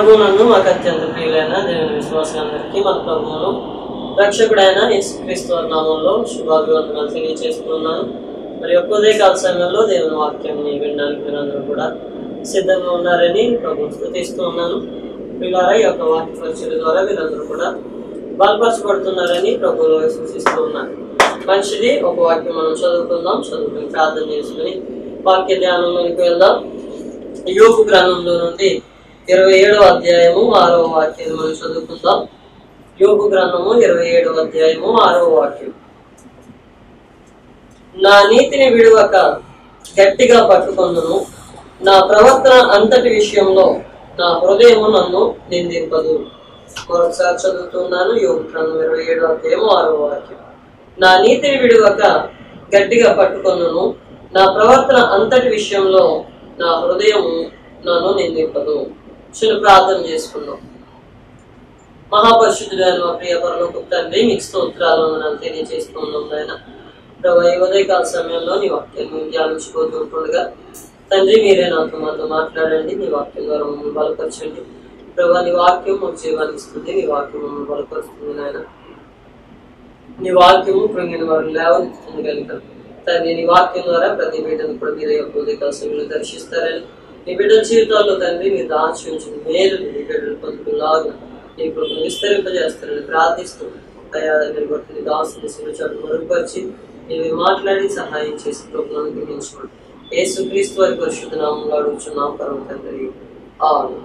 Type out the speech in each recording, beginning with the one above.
ప్రభువులను మాకు అత్యంత ప్రియులైన దేవుని విశ్వాసాలందరికీ మన ప్రభువును రక్షకుడైన యేసుక్రీస్తు వారి నామంలో శుభాభివందనాలు తెలియజేస్తున్నాను మరి ఒక్కోదే కాల సమయంలో దేవుని వాక్యాన్ని వినడానికి మీరందరూ కూడా సిద్ధంగా ఉన్నారని ప్రభుత్వం స్థుతిస్తూ ఉన్నాను పిల్లారా ఈ యొక్క వాక్య పరిచయం ద్వారా వీరందరూ కూడా బలపరచబడుతున్నారని ప్రభువులో సూచిస్తూ ఉన్నారు మంచిది ఒక వాక్యం మనం చదువుకుందాం చదువుకుని ప్రార్థన చేసుకుని వాక్య ధ్యానంలోకి వెళ్దాం యోగు గ్రంథంలో నుండి ఇరవై ఏడవ అధ్యాయము ఆరవ వాక్యం మనం చదువుకుందాం యోగు గ్రంథము ఇరవై ఏడవ అధ్యాయము ఆరవ వాక్యం నా నీతిని విడువక గట్టిగా పట్టుకొందును నా ప్రవర్తన అంతటి విషయంలో నా హృదయము నన్ను నిందింపదు మరొకసారి చదువుతున్నాను యోగు గ్రంథం ఇరవై ఏడవ అధ్యాయము ఆరవ వాక్యం నా నీతిని విడువక గట్టిగా పట్టుకొనును నా ప్రవర్తన అంతటి విషయంలో నా హృదయము నన్ను నిందింపదు చిన్న ప్రార్థన చేసుకుందాం మహాపరిశుద్ధుడైన మా ప్రియ పరలోక తండ్రి మీకు స్తోత్రాలు మనం తెలియజేస్తున్నాం నాయన ప్రభు ఈ ఉదయకాల సమయంలో నీ వాక్యాన్ని ధ్యానించుకోతుండగా తండ్రి మీరే నాతో మాతో మాట్లాడండి నీ వాక్యం ద్వారా మమ్మల్ని బలపరచండి ప్రభు నీ వాక్యం మాకు జీవాన్ని ఇస్తుంది నీ వాక్యం మమ్మల్ని బలపరుస్తుంది నాయన నీ వాక్యము కృంగిన వారు లేవనెత్తుతుంది కనుక తండ్రి నీ వాక్యం ద్వారా ప్రతి బిడ్డను కూడా మీరు యొక్క ఉదయకాల సమయంలో దర్శిస్తారని నీ బిడ్డల జీవితాల్లో తండ్రి మీరు దాచి ఉంచిన మేలు నీ బిడ్డలు పొందుకులాగా నీ కృపను విస్తరింపజేస్తారని ప్రార్థిస్తూ అయా నిలబడుతున్న నీ దాసుని శిలుచాటు మరుగుపరిచి నీవు మాట్లాడి సహాయం చేసి కృపను అనుగ్రహించుకోండి యేసు క్రీస్తు వారి పరిశుద్ధ నామంలో అడుగుచున్నాం పరమ తండ్రి ఆమేన్.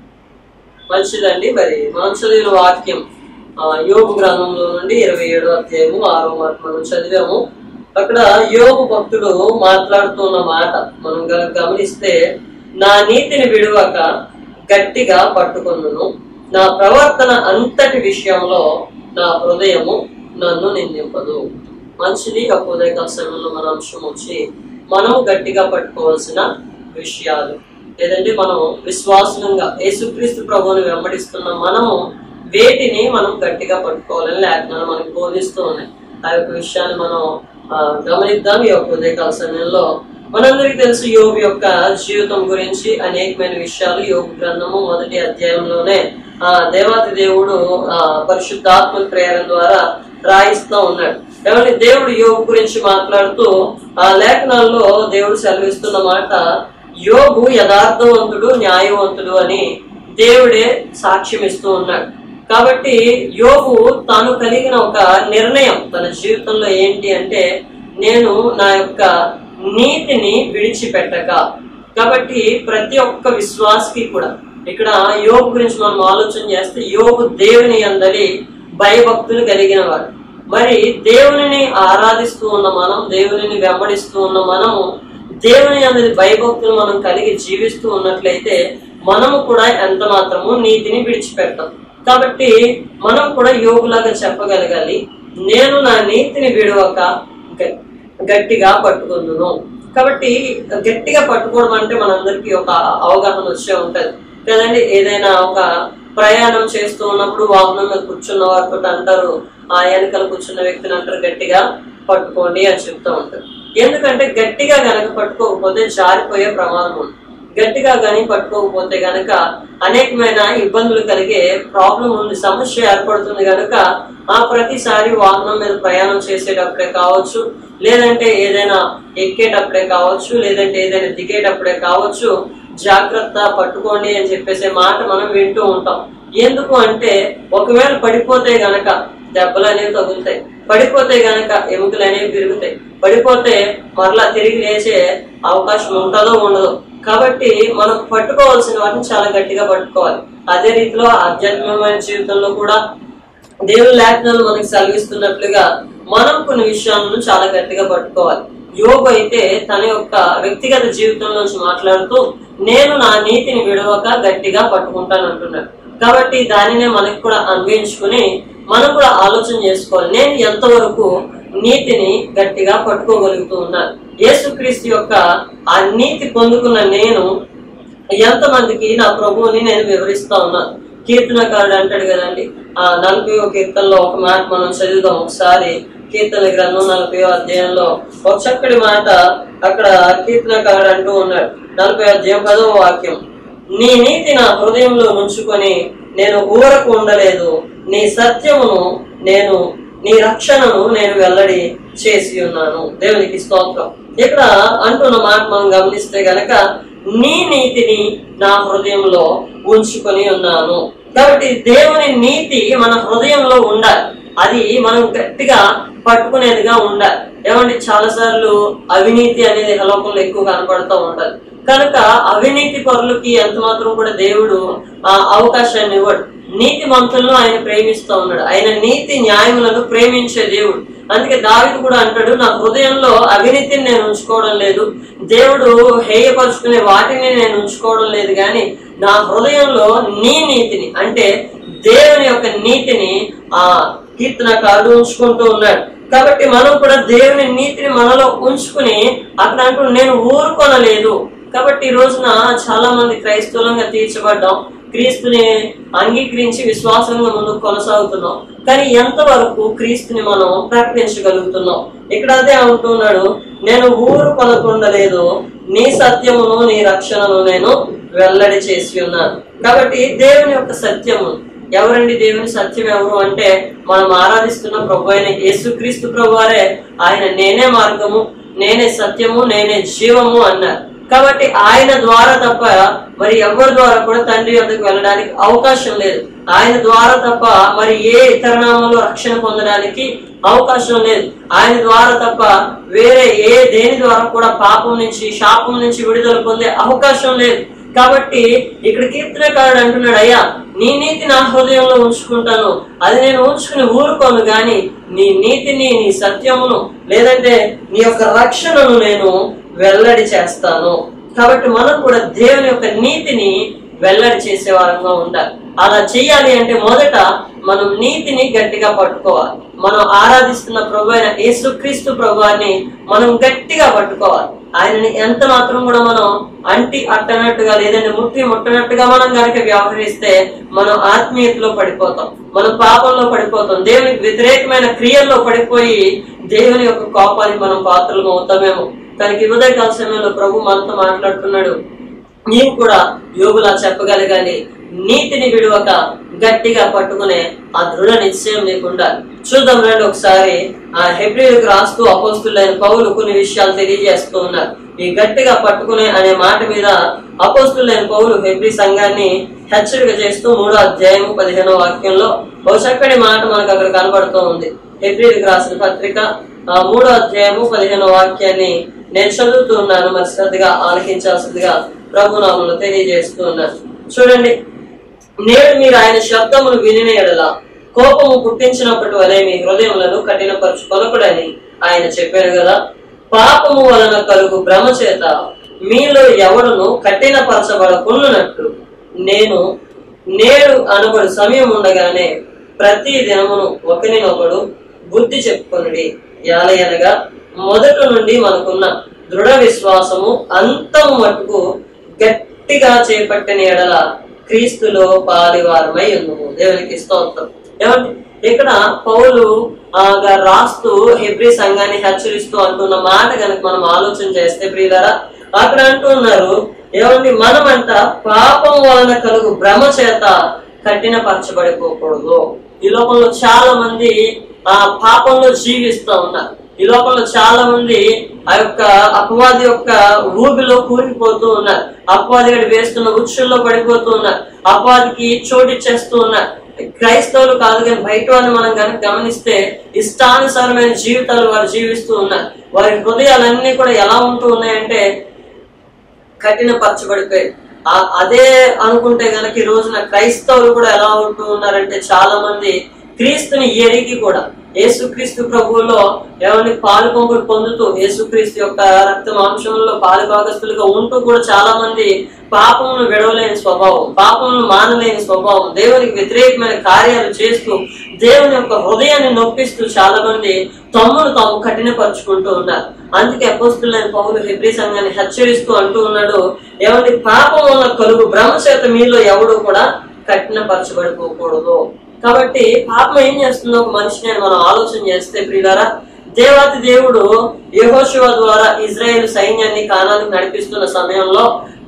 మంచిదండి మరి మనం చదివిన వాక్యం ఆ, యోగు గ్రంథంలో నుండి ఇరవై ఏడో అధ్యాయము ఆరో మాట మనం చదివాము అక్కడ యోగు భక్తుడు మాట్లాడుతున్న మాట మనం గనక గమనిస్తే నా నీతిని విడువక గట్టిగా పట్టుకొనును నా ప్రవర్తన అంతటి విషయంలో నా హృదయము నన్ను నిందింపదు మంచిది ఒక ఉదయకాల సమయంలో మన అంశం వచ్చి మనం గట్టిగా పట్టుకోవాల్సిన విషయాలు లేదంటే మనం విశ్వాసంగా యేసుక్రీస్తు ప్రభువుని వెంబడిస్తున్న మనము వేటిని మనం గట్టిగా పట్టుకోవాలని లేఖనాలు మనకు బోధిస్తూ ఉన్నాయి ఆ యొక్క విషయాన్ని మనం ఆ, గమనిద్దాం ఈ యొక్క ఉదయకాల సమయంలో మనందరికీ తెలుసు యోగు యొక్క జీవితం గురించి అనేకమైన విషయాలు యోగు గ్రంథము మొదటి అధ్యాయంలోనే ఆ దేవాది దేవుడు ఆ పరిశుద్ధాత్మ ప్రేరణ ద్వారా రాయిస్తూ ఉన్నాడు ఏమంటే దేవుడు యోగు గురించి మాట్లాడుతూ ఆ లేఖనాల్లో దేవుడు సెలవిస్తున్న మాట యోగు యథార్థవంతుడు న్యాయవంతుడు అని దేవుడే సాక్ష్యం ఇస్తూ ఉన్నాడు కాబట్టి యోగు తాను కలిగిన ఒక నిర్ణయం తన జీవితంలో ఏంటి అంటే నేను నా యొక్క నీతిని విడిచిపెట్టక కాబట్టి ప్రతి ఒక్క విశ్వాసకి కూడా ఇక్కడ యోగు గురించి మనం ఆలోచన చేస్తే యోగు దేవుని అందరి భయభక్తులు కలిగిన వాడు మరి దేవునిని ఆరాధిస్తూ ఉన్న మనం దేవునిని వెంబడిస్తూ ఉన్న మనము దేవుని అనేది భయభక్తులు మనం కలిగి జీవిస్తూ ఉన్నట్లయితే మనము కూడా ఎంత మాత్రము నీతిని విడిచిపెడతాం కాబట్టి మనం కూడా యోగులాగా చెప్పగలగాలి నేను నా నీతిని విడవక గ- గట్టిగా పట్టుకుందును కాబట్టి గట్టిగా పట్టుకోవడం అంటే మనందరికీ ఒక అవగాహన వచ్చే ఉంటది కదండి ఏదైనా ఒక ప్రయాణం చేస్తూ ఉన్నప్పుడు వాహనం మీద కూర్చున్న వారితో అంటారు ఆ వెనకాల కూర్చున్న వ్యక్తిని అంటారు గట్టిగా పట్టుకోండి అని చెప్తూ ఉంటారు ఎందుకంటే గట్టిగా గనక పట్టుకోకపోతే జారిపోయే ప్రమాదం ఉంది గట్టిగా కానీ పట్టుకోకపోతే గనక అనేకమైన ఇబ్బందులు కలిగే ప్రాబ్లం ఉంది సమస్య ఏర్పడుతుంది గనక ఆ ప్రతిసారి వాహనం మీద ప్రయాణం చేసేటప్పుడే కావచ్చు లేదంటే ఏదైనా ఎక్కేటప్పుడే కావచ్చు లేదంటే ఏదైనా దిగేటప్పుడే కావచ్చు జాగ్రత్త పట్టుకోండి అని చెప్పేసే మాట మనం వింటూ ఉంటాం ఎందుకు అంటే ఒకవేళ పడిపోతే గనక దెబ్బలు అనేవి తగులుతాయి పడిపోతే గనక ఎముకలు అనేవి పెరుగుతాయి పడిపోతే మరలా తిరిగి లేచే అవకాశం ఉంటుందో ఉండదో కాబట్టి మనం పట్టుకోవాల్సిన వాటిని చాలా గట్టిగా పట్టుకోవాలి అదే రీతిలో ఆధ్యాత్మికమైన జీవితంలో కూడా దేవుని లేఖనాలు మనకి సెలవిస్తున్నట్లుగా మనం కొన్ని విషయాలను చాలా గట్టిగా పట్టుకోవాలి యోగు అయితే తన యొక్క వ్యక్తిగత జీవితం నుంచి మాట్లాడుతూ నేను నా నీతిని విడవక గట్టిగా పట్టుకుంటాను అంటున్నాడు కాబట్టి దానినే మనకి కూడా అన్వయించుకుని మనం కూడా ఆలోచన చేసుకోవాలి నేను ఎంతవరకు నీతిని గట్టిగా పట్టుకోగలుగుతూ ఉన్నాను యేసుక్రీస్తు యొక్క ఆ నీతి పొందుకున్న నేను ఎంతమందికి నా ప్రభువుని నేను వివరిస్తా ఉన్నాను కీర్తనకారుడు అంటాడు కదండి ఆ నలభై కీర్తనలో ఒక మాట మనం చదువుదాం ఒకసారి కీర్తన గ్రంథం నలభై అధ్యాయంలో ఒక చక్కటి మాట అక్కడ కీర్తనకారుడు అంటూ ఉన్నాడు నలభై అధ్యాయం పదవ వాక్యం నీ నీతి నా హృదయంలో ఉంచుకొని నేను ఊరకు ఉండలేదు నీ సత్యమును నేను నీ రక్షణను నేను వెల్లడి చేసి ఉన్నాను దేవునికి స్తోత్రం ఇక్కడ అంటున్న మాట మనం గమనిస్తే గనక నీ నీతిని నా హృదయంలో ఉంచుకొని ఉన్నాను కాబట్టి దేవుని నీతి మన హృదయంలో ఉండాలి అది మనం గట్టిగా పట్టుకునేదిగా ఉండాలి ఏమంటే చాలా సార్లు అవినీతి అనేది లోకంలో ఎక్కువ కనపడుతూ ఉంటది కనుక అవినీతి పరులకి ఎంత మాత్రం కూడా దేవుడు ఆ అవకాశాన్ని ఇవ్వడు నీతి మంతులను ఆయన ప్రేమిస్తూ ఉన్నాడు ఆయన నీతి న్యాయములను ప్రేమించే దేవుడు అందుకే దావిది కూడా అంటాడు నా హృదయంలో అవినీతిని నేను ఉంచుకోవడం లేదు దేవుడు హేయపరుచుకునే వాటిని నేను ఉంచుకోవడం లేదు కానీ నా హృదయంలో నీ నీతిని అంటే దేవుని యొక్క నీతిని ఆ కీర్తనకారుడు ఉంచుకుంటూ ఉన్నాడు కాబట్టి మనం కూడా దేవుని నీతిని మనలో ఉంచుకుని అక్కడ అంటూ నేను ఊరుకొనలేదు కాబట్టి ఈ రోజున చాలా మంది క్రైస్తవులంగా తీర్చబడ్డాం క్రీస్తుని అంగీకరించి విశ్వాసంగా ముందుకు కొనసాగుతున్నాం కానీ ఎంతవరకు క్రీస్తుని మనం ప్రకటించగలుగుతున్నాం ఇక్కడ అదే అంటున్నాడు నేను ఊరు కొనకుండలేదు నీ సత్యమును నీ రక్షణను నేను వెల్లడి చేసి ఉన్నాను కాబట్టి దేవుని యొక్క సత్యము ఎవరండి దేవుని సత్యం ఎవరు అంటే మనం ఆరాధిస్తున్న ప్రభు అయిన యేసుక్రీస్తు ప్రభు వారే ఆయన నేనే మార్గము నేనే సత్యము నేనే జీవము అన్నారు కాబట్టి ఆయన ద్వారా తప్ప మరి ఎవరి ద్వారా కూడా తండ్రి వద్దకు వెళ్ళడానికి అవకాశం లేదు ఆయన ద్వారా తప్ప మరి ఏ ఇతర నామంలో రక్షణ పొందడానికి అవకాశం లేదు ఆయన ద్వారా తప్ప వేరే ఏ దేని ద్వారా కూడా పాపం నుంచి శాపం నుంచి విడుదల పొందే అవకాశం లేదు కాబట్టి ఇక్కడ కీర్తనకారుడు అంటున్నాడు అయ్యా నీ నీతి నా హృదయంలో ఉంచుకుంటాను అది నేను ఉంచుకుని ఊరుకోను గాని నీ నీతిని నీ సత్యమును లేదంటే నీ యొక్క రక్షణను నేను వెల్లడి చేస్తాను కాబట్టి మనం కూడా దేవుని యొక్క నీతిని వెల్లడి చేసే వారంగా ఉండాలి అలా చేయాలి అంటే మొదట మనం నీతిని గట్టిగా పట్టుకోవాలి మనం ఆరాధిస్తున్న ప్రభు అయిన యేసుక్రీస్తు ప్రభువాన్ని మనం గట్టిగా పట్టుకోవాలి ఆయనని ఎంత మాత్రం కూడా మనం అంటి అట్టనట్టుగా లేదంటే ముట్టి ముట్టనట్టుగా మనం గనక వ్యవహరిస్తే మనం ఆత్మీయతలో పడిపోతాం మనం పాపంలో పడిపోతాం దేవునికి వ్యతిరేకమైన క్రియల్లో పడిపోయి దేవుని యొక్క కోపానికి మనం పాత్రలు అవుతామేమో కనుక ఈ ఉదయకాల సమయంలో ప్రభు మనతో మాట్లాడుతున్నాడు నీవు కూడా యోగులా చెప్పగలగాలి నీతిని విడువక గట్టిగా పట్టుకునే ఆ దృఢ నిశ్చయం లేకుండా చూద్దాం రండి ఒకసారి ఆ హెబ్రిలకు రాస్తూ అపోస్తులైన పౌలు కొన్ని విషయాలు తెలియజేస్తూ ఉన్నారు ఈ గట్టిగా పట్టుకునే అనే మాట మీద అపోస్తులైన పౌలు హెబ్రి సంఘాన్ని హెచ్చరిక చేస్తూ మూడో అధ్యాయం పదిహేనో వాక్యంలో ఒక చక్కటి మాట మనకు అక్కడ కనబడుతూ ఉంది హెబ్రిలకు రాసిన పత్రిక ఆ మూడో అధ్యాయము పదిహేనో వాక్యాన్ని నేను చదువుతూ ఉన్నాను మరి శ్రద్ధగా ఆలకించాల్సిందిగా ప్రభునామంలో తెలియజేస్తూ ఉన్నాను చూడండి నేడు మీరు ఆయన శబ్దమును వినిన ఎడల కోపము పుట్టించినప్పటి వలె మీ హృదయములను కఠినపరచుకొనకుడని ఆయన చెప్పారు కదా పాపము వలన కలుగు భ్రమ చేత మీలో ఎవడును కఠినపరచబడకున్నట్టు నేను నేడు అనబడు సమయం ఉండగానే ప్రతి దినమును ఒకరినొకడు బుద్ధి చెప్పుకొనుడి యాలయనగా మొదట నుండి మనకున్న దృఢ విశ్వాసము అంతము మటుకు గట్టిగా చేపట్టిన ఎడల క్రీస్తులో పాలివారమై ఉన్నాము దేవునికి స్తోత్రం ఏమంటే ఇక్కడ పౌలు ఆ, గా రాస్తూ హెబ్రి సంఘాన్ని హెచ్చరిస్తూ అంటున్న మాట కనుక మనం ఆలోచన చేస్తే ప్రియులరా అక్కడ అంటున్నారు ఏమండి మనమంట పాపం వలన కలుగు భ్రమ చేత కఠినపరచబడిపోకూడదు ఈ లోకంలో చాలా మంది ఆ పాపంలో జీవిస్తూ ఉన్నారు ఈ లోకంలో చాలా మంది ఆ యొక్క అపవాది యొక్క ఊబిలో కూలిపోతూ ఉన్నారు అపవాది గడి వేస్తున్న ఉచ్చుల్లో పడిపోతూ ఉన్నారు అపవాదికి చోటిచ్చేస్తూ ఉన్నారు క్రైస్తవులు కాదు కానీ బయట వారిని మనం కనుక గమనిస్తే ఇష్టానుసారమైన జీవితాలు వారు జీవిస్తూ ఉన్నారు వారి హృదయాలన్నీ కూడా ఎలా ఉంటూ ఉన్నాయంటే కఠినపరచబడిపోయి ఆ- అదే అనుకుంటే గనక ఈ రోజున క్రైస్తవులు కూడా ఎలా ఉంటూ ఉన్నారంటే చాలా మంది క్రీస్తుని ఎరిగి కూడా యేసుక్రీస్తు ప్రభువులో ఏమని పాలు పొంగులు పొందుతూ యేసుక్రీస్తు యొక్క రక్త మాంసంలో పాలు భాగస్తులుగా ఉంటూ కూడా చాలా మంది పాపమును విడవలేని స్వభావం పాపమును మానలేని స్వభావం దేవునికి వ్యతిరేకమైన కార్యాలు చేస్తూ దేవుని యొక్క హృదయాన్ని నొప్పిస్తూ చాలా మంది తమ్మును తాము కఠినపరుచుకుంటూ ఉన్నారు అందుకే అపోస్తులైన పౌలు హెబ్రి సంఘాన్ని హెచ్చరిస్తూ అంటూ ఉన్నాడు ఏమంటే పాపం వల్ల కలుగు భ్రమ చేత మీలో ఎవడు కూడా కఠినపరచబడిపోకూడదు కాబట్టి పాపం ఏం చేస్తుందో ఒక మనిషిని అని మనం ఆలోచన చేస్తే ప్రియులారా దేవాతి దేవుడు యెహోషువ ద్వారా ఇజ్రాయేల్ సైన్యాన్ని కానానికి నడిపిస్తున్న సమయంలో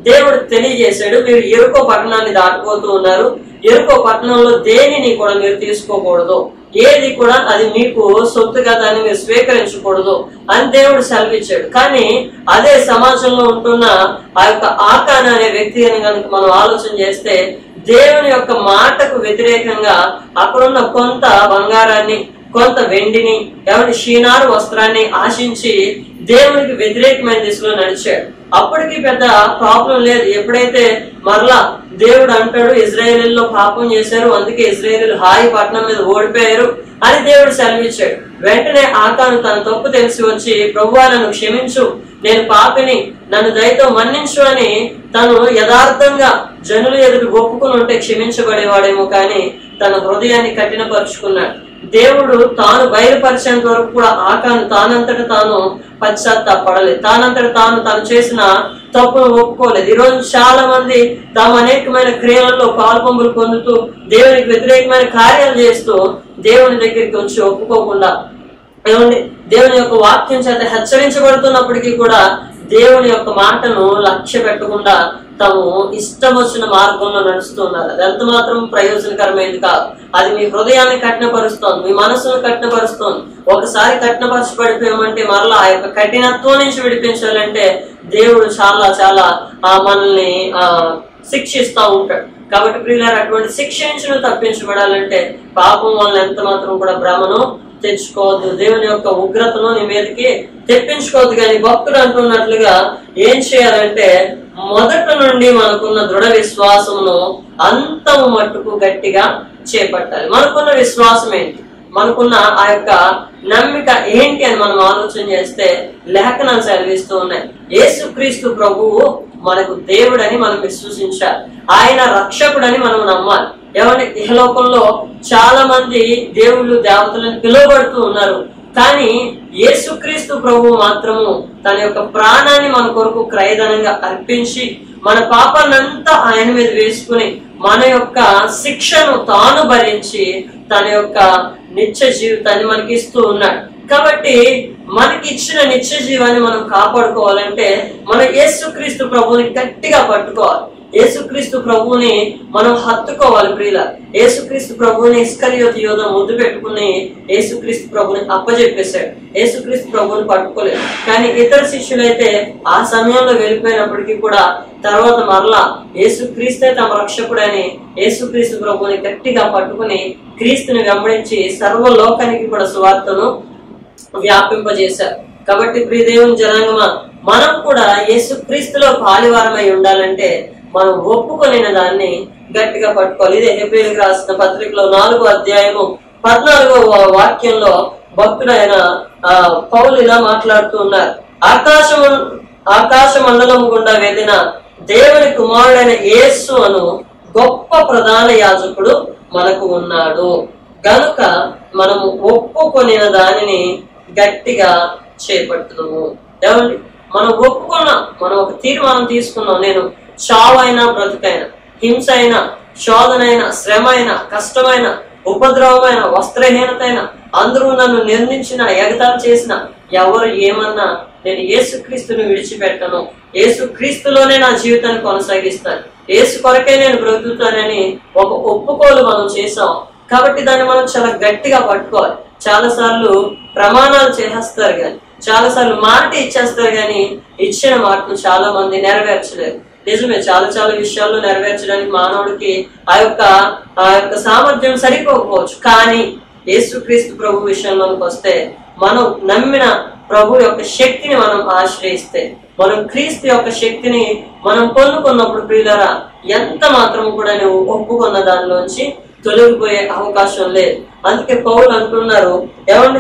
దేవుడు తెలియజేశాడు మీరు ఎరుకో పట్టణాన్ని దాటిపోతూ ఉన్నారు ఎరుకో పట్టణంలో దేనిని కూడా మీరు తీసుకోకూడదు ఏది కూడా అది మీకు సొత్తుగా దాన్ని మీరు స్వీకరించకూడదు అని దేవుడు సెలవిచ్చాడు కానీ అదే సమాజంలో ఉంటున్న ఆ యొక్క ఆకాన్ అనే వ్యక్తి అని కనుక మనం ఆలోచన చేస్తే దేవుని యొక్క మాటకు వ్యతిరేకంగా అక్కడున్న కొంత బంగారాన్ని కొంత వెండిని ఎవరి షీనారు వస్త్రాన్ని ఆశించి దేవునికి వ్యతిరేకమైన దిశలో నడిచాడు అప్పటికి పెద్ద ప్రాబ్లం లేదు ఎప్పుడైతే మరలా దేవుడు అంటాడు ఇజ్రాయేలీలో పాపం చేశారు అందుకే ఇజ్రాయేలీలు హాయి పట్టణం మీద ఓడిపోయారు అని దేవుడు సెలవిచ్చాడు వెంటనే ఆకాను తన తప్పు తెలిసి వచ్చి ప్రభువా నన్ను క్షమించు నేను పాపిని నన్ను దయతో మన్నించు అని తను యథార్థంగా జనులు ఎదురు ఒప్పుకుని ఉంటే క్షమించబడేవాడేమో కానీ తన హృదయాన్ని కఠినపరుచుకున్నాడు దేవుడు తాను బయలుపరిచేంత వరకు కూడా ఆకాను తానంతట తాను పశ్చాత్తాపడలేదు తానంతట తాను తను చేసిన తప్పును ఒప్పుకోలేదు ఈ రోజు చాలా మంది తాము అనేకమైన క్రియలలో పాల్పొంపులు పొందుతూ దేవునికి వ్యతిరేకమైన కార్యాలు చేస్తూ దేవుని దగ్గరికి వచ్చి ఒప్పుకోకుండా ఏమండి దేవుని యొక్క వాక్యం చేత హెచ్చరించబడుతున్నప్పటికీ కూడా దేవుని యొక్క మాటను లక్ష్య పెట్టకుండా తాము ఇష్టం వచ్చిన మార్గంలో నడుస్తున్నారు అది ఎంత మాత్రం ప్రయోజనకరమైనది కాదు అది మీ హృదయాన్ని కఠినపరుస్తోంది మీ మనసును కఠినపరుస్తోంది ఒకసారి కఠినపరచబడిపోయామంటే మరలా ఆ యొక్క కఠినత్వం నుంచి విడిపించాలంటే దేవుడు చాలా చాలా ఆ మనల్ని ఆ శిక్షిస్తా ఉంటాడు కాబట్టి ప్రియులారు అటువంటి శిక్ష నుంచి నువ్వు తప్పించబడాలంటే పాపం వల్ల ఎంత మాత్రం కూడా భ్రమను తెచ్చుకోవద్దు దేవుని యొక్క ఉగ్రతను నీ మీదకి తెప్పించుకోవద్దు కానీ భక్తుడు అంటున్నట్లుగా ఏం చేయాలంటే మొదట నుండి మనకున్న దృఢ విశ్వాసమును అంతము మట్టుకు గట్టిగా చేపట్టాలి మనకున్న విశ్వాసం ఏంటి మనకున్న ఆ యొక్క నమ్మిక ఏంటి అని మనం ఆలోచన చేస్తే లేఖనాలు సెలవిస్తూ ఉన్నాయి యేసుక్రీస్తు ప్రభువు మనకు దేవుడని మనం విశ్వసించాలి ఆయన రక్షకుడని మనం నమ్మాలి ఏమంటే ఇహలోకంలో చాలా మంది దేవుళ్ళు దేవతలను పిలువబడుతూ ఉన్నారు కానీ యేసుక్రీస్తు ప్రభువు మాత్రము తన యొక్క ప్రాణాన్ని మన కొరకు క్రయధనంగా అర్పించి మన పాపాన్నంతా ఆయన మీద వేసుకుని మన యొక్క శిక్షను తాను భరించి తన యొక్క నిత్య జీవితాన్ని మనకి ఇస్తూ ఉన్నాడు కాబట్టి మనకి ఇచ్చిన నిత్య జీవాన్ని మనం కాపాడుకోవాలంటే మనం యేసుక్రీస్తు ప్రభువుని గట్టిగా పట్టుకోవాలి యేసుక్రీస్తు ప్రభువుని మనం హత్తుకోవాలి ప్రియుల యేసుక్రీస్తు ప్రభువుని ఇస్కరియోతి యోధ ముద్దు పెట్టుకుని యేసుక్రీస్తు ప్రభుని అప్పజెప్పేశాడు యేసుక్రీస్తు ప్రభువుని పట్టుకోలేదు కానీ ఇతర శిష్యులైతే ఆ సమయంలో వెళ్ళిపోయినప్పటికీ కూడా తర్వాత మరలా యేసుక్రీస్తే తమ రక్షకుడని యేసుక్రీస్తు ప్రభువుని గట్టిగా పట్టుకుని క్రీస్తుని వెంబడించి సర్వలోకానికి కూడా సువార్తను వ్యాపింపజేశారు కాబట్టి ప్రియదేవుని జనాంగమా మనం కూడా యేసుక్రీస్తులో పాలివారమై ఉండాలంటే మనం ఒప్పుకొనిన దాన్ని గట్టిగా పట్టుకోవాలి ఇదే హెబ్రిల్కి రాసిన పత్రికలో నాలుగో అధ్యాయము పద్నాలుగో వాక్యంలో భక్తుడైన ఆ, పౌలు ఇలా మాట్లాడుతూ ఉన్నారు ఆకాశము ఆకాశ మండలం గుండా వెళ్ళిన దేవుని కుమారుడైన యేసు అను గొప్ప ప్రధాన యాజకుడు మనకు ఉన్నాడు గనుక మనము ఒప్పుకొనిన దానిని గట్టిగా చేపట్టుదాము ఏమండి మనం ఒప్పుకున్నాం మనం ఒక తీర్మానం తీసుకున్నాం నేను చావైనా బ్రతుకైనా హింస అయినా శోధనైనా శ్రమ అయినా కష్టమైన ఉపద్రవమైన వస్త్రహీనతైన అందరూ నన్ను నిర్మించిన ఎగతాలు చేసిన ఎవరు ఏమన్నా నేను యేసుక్రీస్తుని విడిచిపెట్టను యేసుక్రీస్తులోనే నా జీవితాన్ని కొనసాగిస్తాను యేసు కొరకే నేను బ్రతుకుతానని ఒక ఒప్పుకోలు మనం చేసాం కాబట్టి దాన్ని మనం చాలా గట్టిగా పట్టుకోవాలి చాలా సార్లు ప్రమాణాలు చేసేస్తారు కానీ చాలా సార్లు మాట ఇచ్చేస్తారు కానీ ఇచ్చిన మాటను చాలా మంది నెరవేర్చలేరు నిజమే చాలా చాలా విషయాల్లో నెరవేర్చడానికి మానవుడికి ఆ యొక్క ఆ యొక్క సామర్థ్యం సరిపోకపోవచ్చు కానీ యేసుక్రీస్తు ప్రభు విషయంలోకి వస్తే మనం నమ్మిన ప్రభు యొక్క శక్తిని మనం ఆశ్రయిస్తే మనం క్రీస్తు యొక్క శక్తిని మనం పొందుకున్నప్పుడు ప్రియులరా ఎంత మాత్రం కూడా నువ్వు ఒప్పుకున్న దానిలోంచి తొలగిపోయే అవకాశం లేదు అందుకే పౌలు అంటున్నారు ఏమండి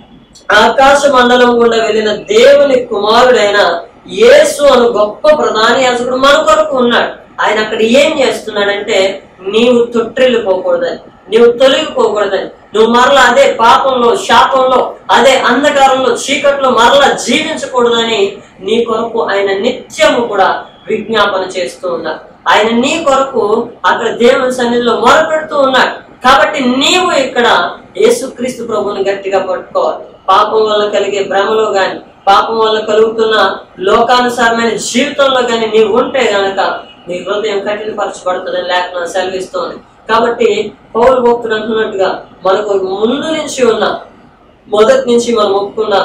ఆకాశ మండలం గుండా వెళ్ళిన దేవుని కుమారుడైన యేసు అను గొప్ప ప్రధాని యాజకుడు మన కొరకు ఉన్నాడు ఆయన అక్కడ ఏం చేస్తున్నాడంటే నీవు తొట్టిల్లిపోకూడదని నీవు తొలగిపోకూడదని నువ్వు మరలా అదే పాపంలో శాపంలో అదే అంధకారంలో చీకట్లో మరలా జీవించకూడదని నీ కొరకు ఆయన నిత్యము కూడా విజ్ఞాపన చేస్తూ ఉన్నారు ఆయన నీ కొరకు అక్కడ దేవుని సన్నిధిలో మొరపెడుతూ ఉన్నాడు కాబట్టి నీవు ఇక్కడ యేసుక్రీస్తు ప్రభువుని గట్టిగా పట్టుకోవాలి పాపం వల్ల కలిగే భ్రమలో గాని పాపం వల్ల కలుగుతున్న లోకానుసారమైన జీవితంలో కానీ నీవు ఉంటే గనక నీ హృదయం కఠినపరచబడుతుందని లేఖనం సెలవిస్తోంది కాబట్టి పౌరు భక్తులు అంటున్నట్టుగా మనకు ముందు నుంచి ఉన్న మొదటి నుంచి మనం ఒప్పుకున్న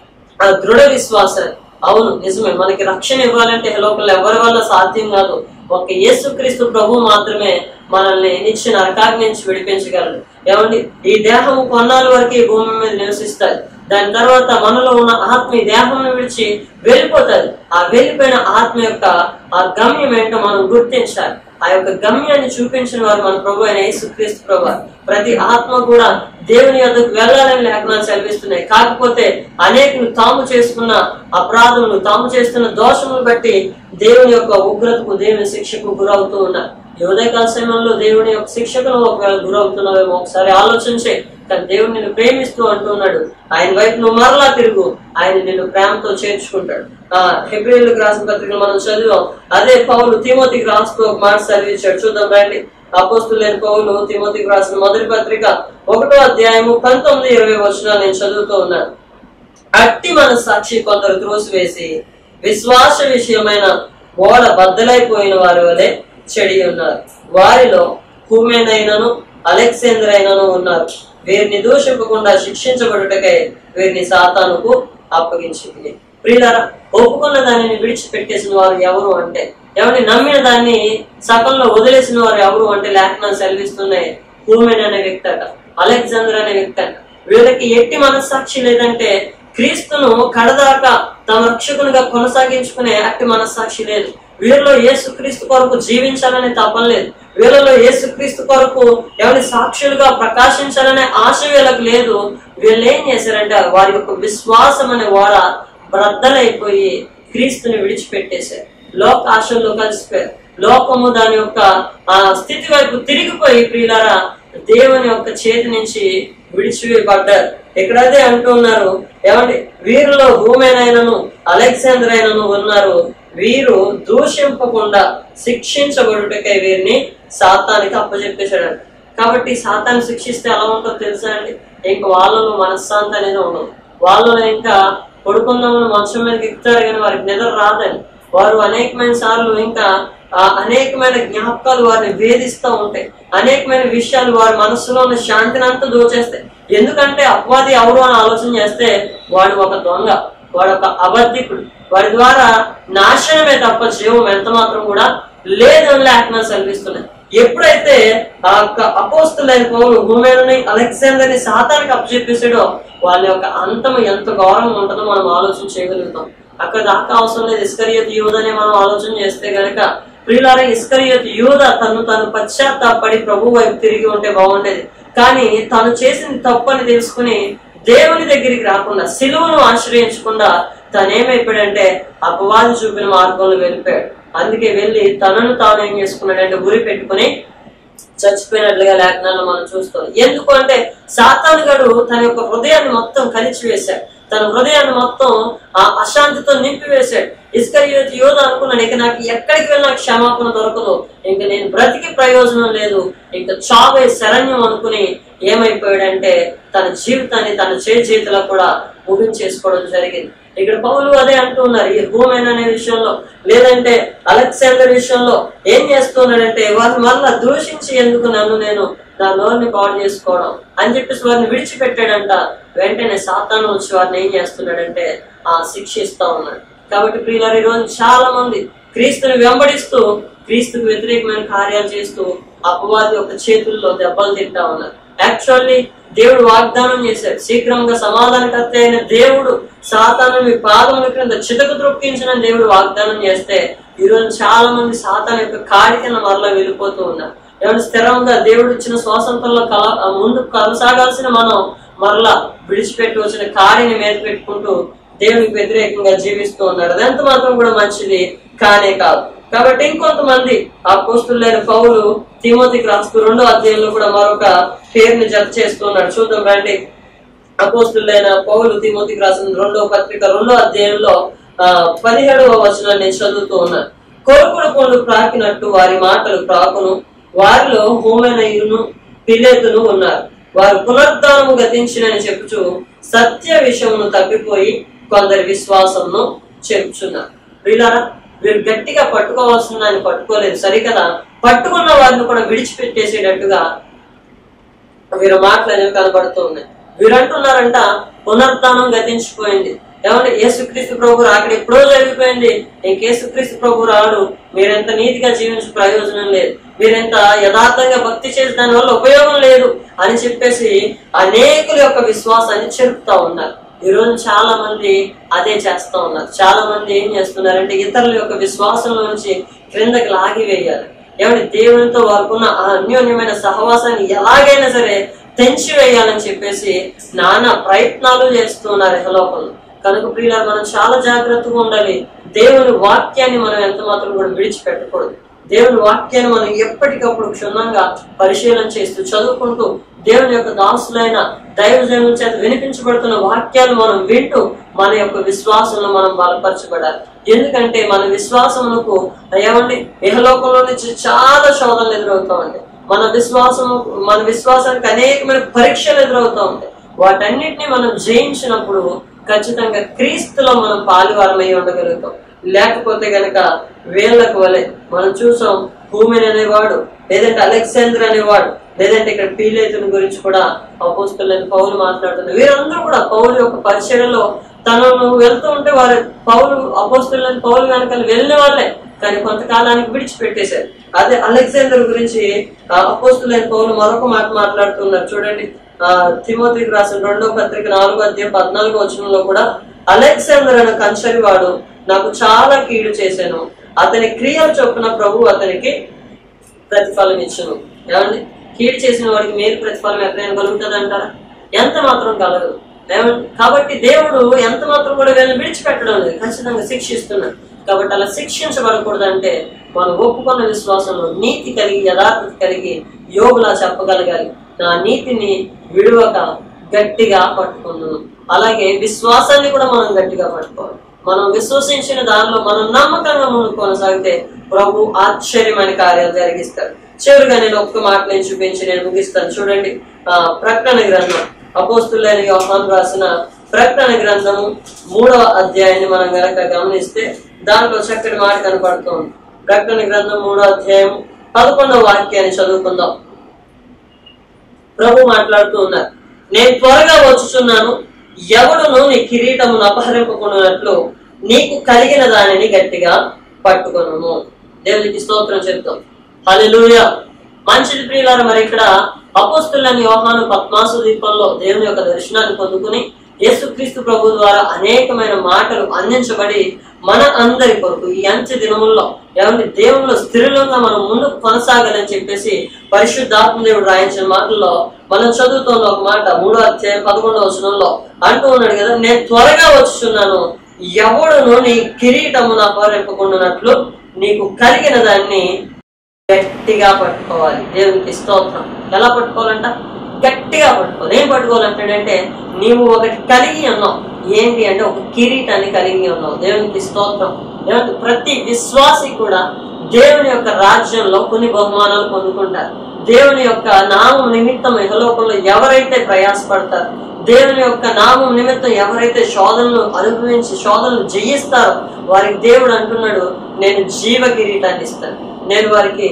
ఆ దృఢ విశ్వాసం అవును నిజమే మనకి రక్షణ ఇవ్వాలంటే లోపల ఎవరి వల్ల సాధ్యం కాదు ఒక యేసుక్రీస్తు ప్రభు మాత్రమే మనల్ని నిచ్చిన నరకాగ్ని నుంచి విడిపించగలడు ఏమండి ఈ దేహం కొన్నాళ్ళ వరకు ఈ భూమి మీద నివసిస్తుంది దాని తర్వాత మనలో ఉన్న ఆత్మ ఈ దేహం విడిచి వెళ్ళిపోతుంది ఆ వెళ్ళిపోయిన ఆత్మ యొక్క ఆ గమ్యం ఏంటో మనం గుర్తించాలి ఆ యొక్క గమ్యాన్ని చూపించిన వారు మన ప్రభు అయిన యేసుక్రీస్తు ప్రభు ప్రతి ఆత్మ కూడా దేవుని యొద్దకు వెళ్ళాలని లేఖనాలు చదివిస్తున్నాయి కాకపోతే అనేకులు తాము చేసుకున్న అపరాధములు తాము చేస్తున్న దోషములు బట్టి దేవుని యొక్క ఉగ్రతకు దేవుని శిక్షకు గురవుతూ ఉన్నారు ఈ ఉదయకాల సమయంలో దేవుని యొక్క శిక్షకులు ఒకవేళ గురవుతున్నావేమో ఒకసారి ఆలోచించే కానీ దేవుడు నిన్ను ప్రేమిస్తూ అంటున్నాడు ఆయన వైపు నువ్వు మరలా తిరుగు ఆయన నిన్ను ప్రేమతో చేర్చుకుంటాడు ఆ హెబ్రిల్కి రాసిన పత్రికలు మనం చదివాం అదే పౌలు తిమోతికి రాస్తూ ఒక మాట చదివించాడు చూద్దాం రండి అపోస్తులైన పౌలు తిమోతికి రాసిన మొదటి పత్రిక ఒకటో అధ్యాయము పంతొమ్మిది ఇరవై వచనాలు నేను చదువుతూ ఉన్నాను అట్టి మన సాక్షి కొందరు త్రోసివేసి విశ్వాస విషయమైన ఓడ బద్దలైపోయిన వారి వలె చెడి ఉన్నారు వారిలో హూమెనైనను అలెక్సేందర్ అయినను ఉన్నారు వీరిని దూషింపకుండా శిక్షించబడుటకై వీరిని సాతానుకు అప్పగించింది ప్రియులారా ఒప్పుకున్న దానిని విడిచిపెట్టేసిన వారు ఎవరు అంటే ఎవరిని నమ్మిన దాన్ని సకంలో వదిలేసిన వారు ఎవరు అంటే లేఖనాలు సెలవిస్తున్నాయి హూమెన్ అనే వ్యక్తి అట అలెగ్జాండర్ అనే వ్యక్తి అట వీళ్ళకి ఎట్టి మనస్సాక్షి లేదంటే క్రీస్తును కడదాకా తమ రక్షకునిగా కొనసాగించుకునే అట్టి మనస్సాక్షి లేదు వీళ్ళలో యేసుక్రీస్తు కొరకు జీవించాలనే తపం లేదు వీళ్ళలో యేసుక్రీస్తు కొరకు ఎవరి సాక్షులుగా ప్రకాశించాలనే ఆశ వీళ్ళకి లేదు వీళ్ళు ఏం చేశారంటే వారి యొక్క విశ్వాసం అనే వాడ బ్రద్దలైపోయి క్రీస్తుని విడిచిపెట్టేశారు లోక ఆశల్లో కలిసిపోయారు లోకము దాని యొక్క ఆ స్థితి వైపు తిరిగిపోయి ప్రియులారా దేవుని యొక్క చేతి నుంచి విడిచిపడ్డారు ఇక్కడైతే అంటున్నారు ఏమండి వీరిలో భూమేనైనను అలెగ్జాండర్ అయినను ఉన్నారు వీరు దూషింపకుండా శిక్షించబడుటకై వీరిని సాతానికి అప్పచెప్పేశాడు కాబట్టి సాతాన్ని శిక్షిస్తే ఎలా ఉంటుందో తెలుసా అండి ఇంక వాళ్ళలో మనశ్శాంతి అనేది ఉండదు వాళ్ళలో ఇంకా పడుకుందామని మంచం మీదకి ఎక్కుతారు కానీ వారికి నిద్ర రాదని వారు అనేకమైన సార్లు ఇంకా ఆ అనేకమైన జ్ఞాపకాలు వారిని వేధిస్తూ ఉంటాయి అనేకమైన విషయాలు వారి మనస్సులో ఉన్న శాంతిని అంతా దోచేస్తాయి ఎందుకంటే అపవాది ఎవరు అని ఆలోచన చేస్తే వాడు ఒక దొంగ వాడు ఒక అబద్ధికుడు వాడి ద్వారా నాశనమే తప్ప జీవం ఎంత మాత్రం కూడా లేదని లేఖనాలు సెలవిస్తున్నాయి ఎప్పుడైతే ఆ యొక్క అపోస్తులైన పౌలు హుమేనుని అలెగ్జాండర్ని సాతానికి అప్పచెప్పేసాడో వాళ్ళ యొక్క అంతం ఎంత గౌరవం ఉంటుందో మనం ఆలోచన చేయగలుగుతాం అక్కడ దాకా అవసరం లేదు ఇస్కరియత్ యూదనే మనం ఆలోచన చేస్తే గనక ప్రియులారా ఇస్కరియత్ యూద తను తను పశ్చాత్తాపడి ప్రభు వైపు తిరిగి ఉంటే బాగుండేది కానీ తను చేసిన తప్పని తెలుసుకుని దేవుని దగ్గరికి రాకుండా సిలువను ఆశ్రయించకుండా తనేమైపోయాడంటే అపవాది చూపిన మార్గంలో వెళ్ళిపోయాడు అందుకే వెళ్ళి తనను తాను ఏం చేసుకున్నాడంటే గురి పెట్టుకుని చచ్చిపోయినట్లుగా లేఖనాల్లో మనం చూస్తాం ఎందుకు అంటే సాతాను గడు తన యొక్క హృదయాన్ని మొత్తం కలిచి వేశాడు తన హృదయాన్ని మొత్తం ఆ అశాంతితో నింపివేశాడు ఇస్కరియోతి యోధ అనుకున్నాను ఇక నాకు ఎక్కడికి వెళ్ళినా క్షమాపణ దొరకదు ఇంక నేను బ్రతికి ప్రయోజనం లేదు ఇంక చావే శరణ్యం అనుకుని ఏమైపోయాడంటే తన జీవితాన్ని తన చేతిలో కూడా ముగించేసుకోవడం జరిగింది ఇక్కడ పౌలు అదే అంటున్నారు ఈ హూమెన్ అనే విషయంలో లేదంటే అలెక్సాండర్ విషయంలో ఏం చేస్తున్నాడంటే వారిని మళ్ళా దూషించి ఎందుకు నన్ను నేను నా నోరుని పాడు చేసుకోవడం అని చెప్పేసి వారిని విడిచిపెట్టాడంట వెంటనే సాతాను వచ్చి వారిని ఏం చేస్తున్నాడంటే ఆ శిక్షిస్తా ఉన్నాడు కాబట్టి ప్రియులారు ఈ రోజు చాలా మంది క్రీస్తుని వెంబడిస్తూ క్రీస్తుకు వ్యతిరేకమైన కార్యాలు చేస్తూ అపవాది యొక్క చేతుల్లో దెబ్బలు తింటా ఉన్నారు యాక్చువల్లీ దేవుడు వాగ్దానం చేశాడు శీఘ్రంగా సమాధానకర్త అయిన దేవుడు సాతాను మీ పాదముల క్రింద చితకు త్రొక్కించిన దేవుడు వాగ్దానం చేస్తే ఈరోజు చాలా మంది సాతాన్ యొక్క కాడి కింద మరలా వెళ్ళిపోతూ ఉన్నారు ఏమైనా స్థిరంగా దేవుడు ఇచ్చిన స్వాతంత్రంలో కల ముందు కొనసాగాల్సిన మనం మరలా విడిచిపెట్టి వచ్చిన కాడిని మీద పెట్టుకుంటూ దేవునికి వ్యతిరేకంగా జీవిస్తూ ఉన్నారు అదంత మాత్రం కూడా మంచిది కానే కాదు కాబట్టి ఇంకొంతమంది ఆ పోస్టులైన పౌలు తిమోతికి రాస్తూ రెండో అధ్యాయంలో కూడా మరొక పేరుని జత చేస్తున్నాడు చూద్దాం రండి అపోస్తులైన పౌలు తిమోతికి రాసిన రెండో పత్రిక రెండో అధ్యాయంలో ఆ పదిహేడవ వచనాన్ని నేను చదువుతూ ఉన్నాను కొరుకుడు పండు ప్రాకినట్టు వారి మాటలు ప్రాకును వారిలో హోమెనయును పిలేతును ఉన్నారు వారు పునరుద్ధానము గతించినని చెప్పుచు సత్య విషయమును తప్పిపోయి కొందరి విశ్వాసంను చెప్తున్నారు వీళ్ళారా వీరు గట్టిగా పట్టుకోవాల్సిన దాన్ని పట్టుకోలేదు సరికదా పట్టుకున్న వారిని కూడా విడిచిపెట్టేసేటట్టుగా వీరు మాటలు అనేవి కనబడుతూ ఉన్నాయి వీరు అంటున్నారంట పునరుత్నం గతించిపోయింది ఏమంటే యేసుక్రీస్తు ప్రభు రాకడ ఎప్పుడో జరిగిపోయింది ఇంక యేసుక్రీస్తు ప్రభు రాడు మీరెంత నీతిగా జీవించే ప్రయోజనం లేదు మీరెంత యథార్థంగా భక్తి చేసి దాని వల్ల ఉపయోగం లేదు అని చెప్పేసి అనేకుల యొక్క విశ్వాసాన్ని చెరుపుతా ఉన్నారు ఈ రోజు చాలా మంది అదే చేస్తా ఉన్నారు చాలా మంది ఏం చేస్తున్నారంటే ఇతరుల యొక్క విశ్వాసంలో నుంచి క్రిందకి లాగివేయాలి ఏమంటే దేవునితో వారుకున్న ఆ అన్యోన్యమైన సహవాసాన్ని ఎలాగైనా సరే తెంచి వేయాలని చెప్పేసి నానా ప్రయత్నాలు చేస్తున్నారు ఇహలోకంలో కనుక ప్రియుల మనం చాలా జాగ్రత్తగా ఉండాలి దేవుని వాక్యాన్ని మనం ఎంత మాత్రం కూడా విడిచిపెట్టకూడదు దేవుని వాక్యాన్ని మనం ఎప్పటికప్పుడు క్షుణ్ణంగా పరిశీలన చేస్తూ చదువుకుంటూ దేవుని యొక్క దాసులైన దైవజనుల చేత వినిపించబడుతున్న వాక్యాలు మనం వింటూ మన యొక్క విశ్వాసంలో మనం బలపరచబడాలి ఎందుకంటే మన విశ్వాసమునకు ఏమండి ఇహలోకంలో నుంచి చాలా శోధనలు ఎదురవుతా ఉంటాయి మన విశ్వాసము మన విశ్వాసానికి అనేకమైన పరీక్షలు ఎదురవుతా ఉంటాయి వాటన్నిటిని మనం జయించినప్పుడు ఖచ్చితంగా క్రీస్తులో మనం పాలువారమై ఉండగలుగుతాం లేకపోతే గనక వీళ్ళకు వలె మనం చూసాం భూమిని అనేవాడు లేదంటే అలెగ్జాండర్ అనేవాడు లేదంటే ఇక్కడ పీలేతుని గురించి కూడా అపోస్తులని పౌలు మాట్లాడుతున్నారు వీరందరూ కూడా పౌలు యొక్క పరిచయలో తనను వెళ్తూ ఉంటే వారు పౌలు అపోస్తులని పౌలు వెనకాల వెళ్ళిన వాళ్ళే కానీ కొంతకాలానికి విడిచిపెట్టేశారు అదే అలెగ్జాండర్ గురించి అపోస్తులైన పౌలు మరొక మాట మాట్లాడుతున్నారు చూడండి ఆ తిమోతికి రాసిన రెండో పత్రిక నాలుగో అధ్యాయం పద్నాలుగో వచనంలో కూడా అలెగ్జాండర్ అనే కంచరి వాడు నాకు చాలా కీడు చేశాను అతని క్రియలు చొప్పున ప్రభు అతనికి ప్రతిఫలం ఇచ్చును ఏమండి కీడు చేసిన వాడికి మేలు ప్రతిఫలం ఎక్కడైనా కలుగుతుంది అంటారా ఎంత మాత్రం కలగదు ఏమండి కాబట్టి దేవుడు ఎంత మాత్రం కూడా వీళ్ళని విడిచిపెట్టడం లేదు ఖచ్చితంగా శిక్షిస్తున్నాడు కాబట్టి అలా శిక్షించబడకూడదు అంటే మనం ఒప్పుకున్న విశ్వాసంలో నీతి కలిగి యథార్థత కలిగి యోగులా చెప్పగలగాలి నా నీతిని విడువక గట్టిగా పట్టుకున్నాను అలాగే విశ్వాసాన్ని కూడా మనం గట్టిగా పట్టుకోవాలి మనం విశ్వసించిన దానిలో మనం నమ్మకంగా ముందుకు కొనసాగితే ప్రభు ఆశ్చర్యమైన కార్యాలు జరిగిస్తాడు చివరిగా నేను ఒక్క మాట నేను చూపించి నేను ముగిస్తాను చూడండి ఆ ప్రకటన గ్రంథం అపోస్తులైన యోహాన్ రాసిన ప్రకటన గ్రంథము మూడవ అధ్యాయాన్ని మనం గనక గమనిస్తే దాంట్లో చక్కటి మాట కనపడుతుంది ప్రకటన గ్రంథం మూడో అధ్యాయం పదకొండవ వాక్యాన్ని చదువుకుందాం ప్రభు మాట్లాడుతూ ఉన్నారు నేను త్వరగా వచ్చుచున్నాను ఎవడును నీ కిరీటమును అపహరింపకున్నట్లు నీకు కలిగిన దానిని గట్టిగా పట్టుకొనుము దేవునికి స్తోత్రం చెప్తాం హల్లెలూయా మంచిది ప్రియులారా మరి ఇక్కడ అపోస్తులని యోహాను పద్మాసు దీపంలో దేవుని యొక్క దర్శనాన్ని పొందుకుని యేసుక్రీస్తు ప్రభు ద్వారా అనేకమైన మాటలు అందించబడి మన అందరి కొరకు ఈ అంత్య దినముల్లో ఏమంటే దేవుల్లో స్థిరంగా మనం ముందుకు కొనసాగాలని చెప్పేసి పరిశుద్ధాత్మ దేవుడు రాయించిన మాటల్లో మనం చదువుతున్న ఒక మాట మూడో అధ్యాయం పదకొండవ వచనంలో అంటూ ఉన్నాడు కదా నేను త్వరగా వచ్చుచున్నాను ఎవడును నీ కిరీటమును అపహరింపకుండానట్లు నీకు కలిగిన దాన్ని గట్టిగా పట్టుకోవాలి దేవునికి స్తోత్రం ఎలా పట్టుకోవాలంట గట్టిగా పట్టుకోవాలి ఏం పట్టుకోవాలంటాడంటే నీవు ఒకటి కలిగి ఉన్నావు ఏంటి అంటే ఒక కిరీటాన్ని కలిగి ఉన్నావు దేవునికి స్తోత్రం ఏమంటే ప్రతి విశ్వాసి కూడా దేవుని యొక్క రాజ్యంలో కొన్ని బహుమానాలు పొందుకుంటారు దేవుని యొక్క నామం నిమిత్తం ఇహలోకంలో ఎవరైతే ప్రయాసపడతారు దేవుని యొక్క నామం నిమిత్తం ఎవరైతే శోధనలు అనుభవించి శోధనలు జయిస్తారో వారికి దేవుడు అంటున్నాడు నేను జీవ కిరీటాన్ని ఇస్తాను నేను వారికి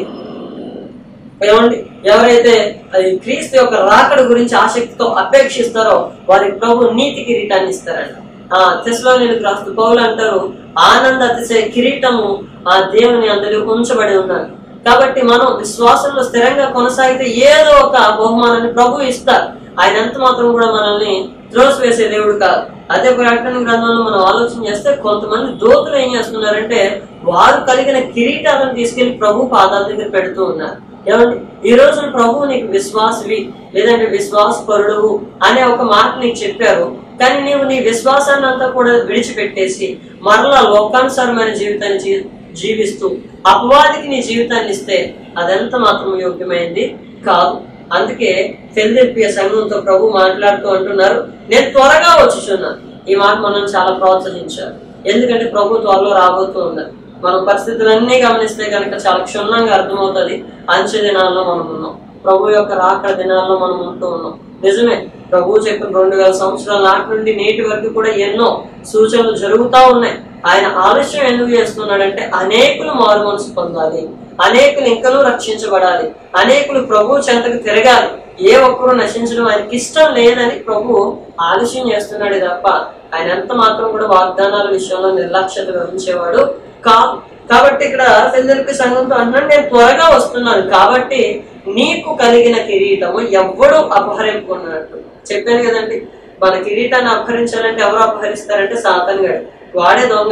ఏమండి ఎవరైతే అది క్రీస్తు యొక్క రాకడ గురించి ఆసక్తితో అపేక్షిస్తారో వారికి ప్రభు నీతి కిరీటాన్ని ఇస్తారంట ఆ తెస్లోనికి రాస్తూ పౌలు అంటారు ఆనంద అతిశయ కిరీటము ఆ దేవుని అందరూ ఉంచబడి ఉన్నారు కాబట్టి మనం విశ్వాసంలో స్థిరంగా కొనసాగితే ఏదో ఒక బహుమానాన్ని ప్రభు ఇస్తారు ఆయన ఎంత మాత్రం కూడా మనల్ని త్రోసివేసే దేవుడు కాదు అదే ప్రకటన గ్రంథంలో మనం ఆలోచన చేస్తే కొంతమంది దోతులు ఏం చేస్తున్నారంటే వారు కలిగిన కిరీటాలను తీసుకెళ్లి ప్రభు పాదాల దగ్గర పెడుతూ ఉన్నారు ఏమండి ఈ రోజు ప్రభు నీకు విశ్వాసవి లేదంటే విశ్వాసపరుడు అనే ఒక మాట నీకు చెప్పారు కానీ నీవు నీ విశ్వాసాన్ని అంతా కూడా విడిచిపెట్టేసి మరలా లోకానుసారమైన జీవితాన్ని జీ- జీవిస్తూ అపవాదికి నీ జీవితాన్ని ఇస్తే అదెంత మాత్రం యోగ్యమైంది కాదు అందుకే ఫిల్దెల్పియ సంఘంతో ప్రభు మాట్లాడుతూ అంటున్నారు నేను త్వరగా వచ్చుచున్నాను ఈ మాట మనం చాలా ప్రోత్సహించారు ఎందుకంటే ప్రభు త్వరలో రాబోతూ ఉన్నారు మనం పరిస్థితులన్నీ గమనిస్తే కనుక చాలా క్షుణ్ణంగా అర్థమవుతుంది అంచె దినాల్లో మనం ఉన్నాం ప్రభు యొక్క రాకడ దినాల్లో మనం ఉంటూ ఉన్నాం నిజమే ప్రభు చెప్పిన రెండు వేల సంవత్సరాల నాటి నుండి నేటి వరకు కూడా ఎన్నో సూచనలు జరుగుతా ఉన్నాయి ఆయన ఆలస్యం ఎందుకు చేస్తున్నాడంటే అనేకులు మారు మనసు పొందాలి అనేకులు ఇంకనూ రక్షించబడాలి అనేకులు ప్రభు చెంతకు తిరగాలి ఏ ఒక్కరు నశించడం ఆయనకి ఇష్టం లేదని ప్రభు ఆలస్యం చేస్తున్నాడు తప్ప ఆయన ఎంత మాత్రం కూడా వాగ్దానాల విషయంలో నిర్లక్ష్యత వహించేవాడు కాదు కాబట్టి ఇక్కడ ఫిలిపి సంఘంతో అంటున్నాడు నేను త్వరగా వస్తున్నాను కాబట్టి నీకు కలిగిన కిరీటము ఎవ్వడు అపహరింపుకున్నట్టు చెప్పాను కదండి మన కిరీటాన్ని అపహరించాలంటే ఎవరు అపహరిస్తారంటే సాతన్ గడు వాడే దొంగ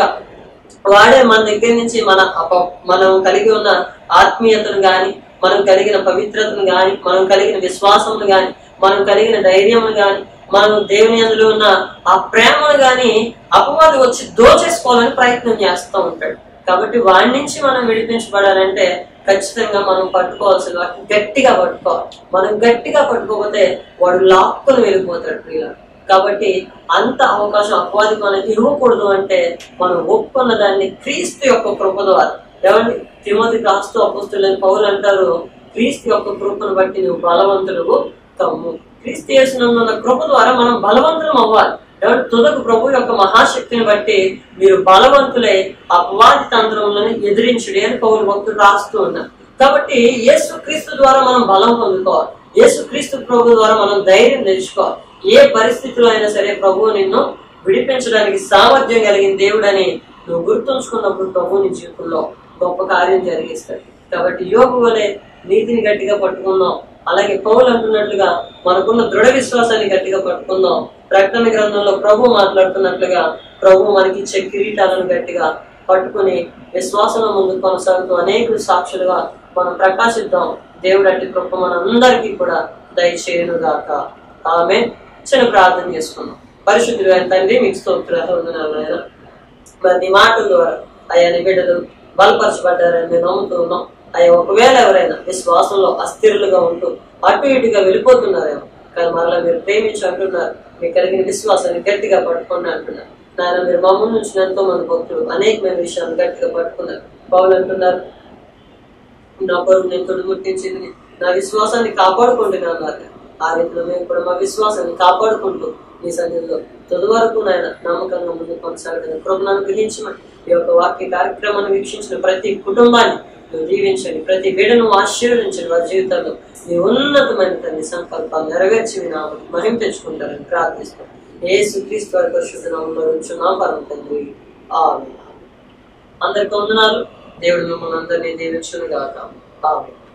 వాడే మన దగ్గర నుంచి మన అప మనం కలిగి ఉన్న ఆత్మీయతను గాని మనం కలిగిన పవిత్రతను గాని మనం కలిగిన విశ్వాసమును గాని మనం కలిగిన ధైర్యమును గాని మనం దేవుని అందులో ఉన్న ఆ ప్రేమను గాని అపవాది వచ్చి దోచేసుకోవాలని ప్రయత్నం చేస్తూ ఉంటాడు కాబట్టి వాడి నుంచి మనం విడిపించబడాలంటే ఖచ్చితంగా మనం పట్టుకోవాల్సిన వాటిని గట్టిగా పట్టుకోవాలి మనం గట్టిగా పట్టుకోకపోతే వాడు లాక్కుని వెళ్ళిపోతాడు ప్రియుల కాబట్టి అంత అవకాశం అపవాదికి మనం ఇవ్వకూడదు అంటే మనం ఒప్పుకున్న దాన్ని క్రీస్తు యొక్క కృప ద్వారా ఏమండి తిమోతి రాస్తూ అపుస్తులని పౌలు అంటారు క్రీస్తు యొక్క కృపను బట్టి నువ్వు బలవంతుడు కమ్ము క్రీస్తు చేసినందు ఉన్న కృప ద్వారా మనం బలవంతులం అవ్వాలి ఏమంటే తుదకు ప్రభు యొక్క మహాశక్తిని బట్టి మీరు బలవంతులై అపవాది తంత్రములను ఎదిరించుడి అని పౌరు భక్తులు రాస్తూ ఉన్నారు కాబట్టి యేసు క్రీస్తు ద్వారా మనం బలం పొందుకోవాలి యేసు క్రీస్తు ప్రభు ద్వారా మనం ధైర్యం తెచ్చుకోవాలి ఏ పరిస్థితిలో అయినా సరే ప్రభువు నిన్ను విడిపించడానికి సామర్థ్యం కలిగిన దేవుడని నువ్వు గుర్తుంచుకున్నప్పుడు ప్రభు నీ జీవితంలో గొప్ప కార్యం జరిగిస్తాడు కాబట్టి యోగు వలె నీతిని గట్టిగా పట్టుకుందాం అలాగే పౌలు అంటున్నట్లుగా మనకున్న దృఢ విశ్వాసాన్ని గట్టిగా పట్టుకుందాం ప్రకటన గ్రంథంలో ప్రభు మాట్లాడుతున్నట్లుగా ప్రభు మనకి ఇచ్చే కిరీటాలను గట్టిగా పట్టుకుని విశ్వాసంలో ముందుకు కొనసాగుతూ అనేక సాక్షులుగా మనం ప్రకాశిద్దాం దేవుడు అట్టి కృప మనందరికీ కూడా దయచేయను గాక ఆమె చిన్న ప్రార్థన చేసుకుందాం పరిశుద్ధుడు తండ్రి మీకు స్తోత్రాలు వందనాలు నాయనా. మరి నీ మాటల ద్వారా అయ్యా నీ బిడ్డలు బలపరచబడ్డారని మేము నమ్ముతూ ఉన్నాం అయ్యా ఒకవేళ ఎవరైనా విశ్వాసంలో అస్థిరులుగా ఉంటూ అటు ఇటుగా వెళ్ళిపోతున్నారేమో కానీ మరలా మీరు ప్రేమించి అంటున్నారు మీకు కలిగిన విశ్వాసాన్ని గట్టిగా పట్టుకుని అంటున్నారు నాయన మీరు మమ్మల్ని నుంచి ఎంతో మంది భక్తులు అనేకమైన విషయాలు గట్టిగా పట్టుకున్నారు పౌలు అంటున్నారు నా కొరకు నేను తొడుగుట్టించింది నా విశ్వాసాన్ని కాపాడుకుంటున్నా అన్నారు ఆ రీతిలో మేము కూడా మా విశ్వాసాన్ని కాపాడుకుంటూ మీ సన్నిధిలో తుది వరకు నాయన నమ్మకంగా ముందుకు కొనసాగడం కృపను అనుగ్రహించమని ఈ యొక్క వాక్య కార్యక్రమాన్ని వీక్షించిన ప్రతి కుటుంబాన్ని నువ్వు దీవించండి ప్రతి బిడ్డను ఆశీర్వదించండి వారి జీవితాల్లో నీ ఉన్నతమైన తండ్రి సంకల్పాలు నెరవేర్చి మీ నామని మహిమ తెచ్చుకుంటారని ప్రార్థిస్తాం ఏ సుక్రీస్తు వారి పరిశుద్ధ నామంలో ఉంచున్నాం పరం తండ్రి ఆమె అందరికి వందనాలు దేవుడు మిమ్మల్ని అందరినీ దీవించును గాక ఆమె